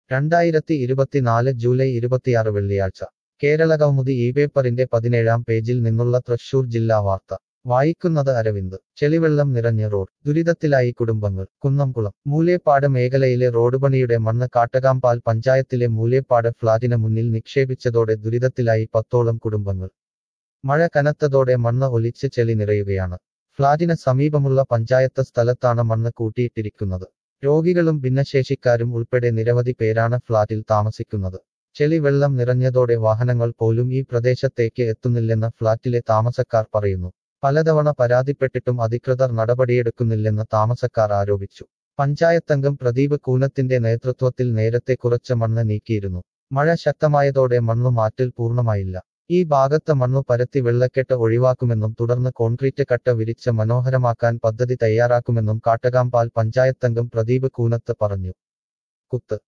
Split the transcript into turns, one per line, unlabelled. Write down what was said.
രണ്ടായിരത്തി ഇരുപത്തിനാല് ജൂലൈ ഇരുപത്തിയാറ് വെള്ളിയാഴ്ച കേരള കൗമുദി ഈ പേപ്പറിന്റെ പതിനേഴാം പേജിൽ നിന്നുള്ള തൃശൂർ ജില്ലാ വാർത്ത വായിക്കുന്നത് അരവിന്ദ് ചെളിവെള്ളം നിറഞ്ഞ റോഡ് ദുരിതത്തിലായി കുടുംബങ്ങൾ കുന്നംകുളം മൂലേപ്പാട് മേഖലയിലെ റോഡ് പണിയുടെ മണ്ണ് കാട്ടകാംപാൽ പഞ്ചായത്തിലെ മൂലേപ്പാട് ഫ്ളാറ്റിന് മുന്നിൽ നിക്ഷേപിച്ചതോടെ ദുരിതത്തിലായി പത്തോളം കുടുംബങ്ങൾ മഴ കനത്തതോടെ മണ്ണ് ഒലിച്ച് ചെളി നിറയുകയാണ് ഫ്ളാറ്റിന് സമീപമുള്ള പഞ്ചായത്ത് സ്ഥലത്താണ് മണ്ണ് കൂട്ടിയിട്ടിരിക്കുന്നത് രോഗികളും ഭിന്നശേഷിക്കാരും ഉൾപ്പെടെ നിരവധി പേരാണ് ഫ്ളാറ്റിൽ താമസിക്കുന്നത് ചെളി വെള്ളം നിറഞ്ഞതോടെ വാഹനങ്ങൾ പോലും ഈ പ്രദേശത്തേക്ക് എത്തുന്നില്ലെന്ന് ഫ്ളാറ്റിലെ താമസക്കാർ പറയുന്നു പലതവണ പരാതിപ്പെട്ടിട്ടും അധികൃതർ നടപടിയെടുക്കുന്നില്ലെന്ന് താമസക്കാർ ആരോപിച്ചു പഞ്ചായത്തംഗം പ്രദീപ് കൂനത്തിന്റെ നേതൃത്വത്തിൽ നേരത്തെ കുറച്ച് മണ്ണ് നീക്കിയിരുന്നു മഴ ശക്തമായതോടെ മണ്ണു മാറ്റൽ പൂർണ്ണമായില്ല ഈ ഭാഗത്ത് മണ്ണു പരത്തി വെള്ളക്കെട്ട് ഒഴിവാക്കുമെന്നും തുടർന്ന് കോൺക്രീറ്റ് കട്ട വിരിച്ച് മനോഹരമാക്കാൻ പദ്ധതി തയ്യാറാക്കുമെന്നും കാട്ടകാംപാൽ പഞ്ചായത്തംഗം പ്രദീപ് കൂനത്ത് പറഞ്ഞു കുത്ത്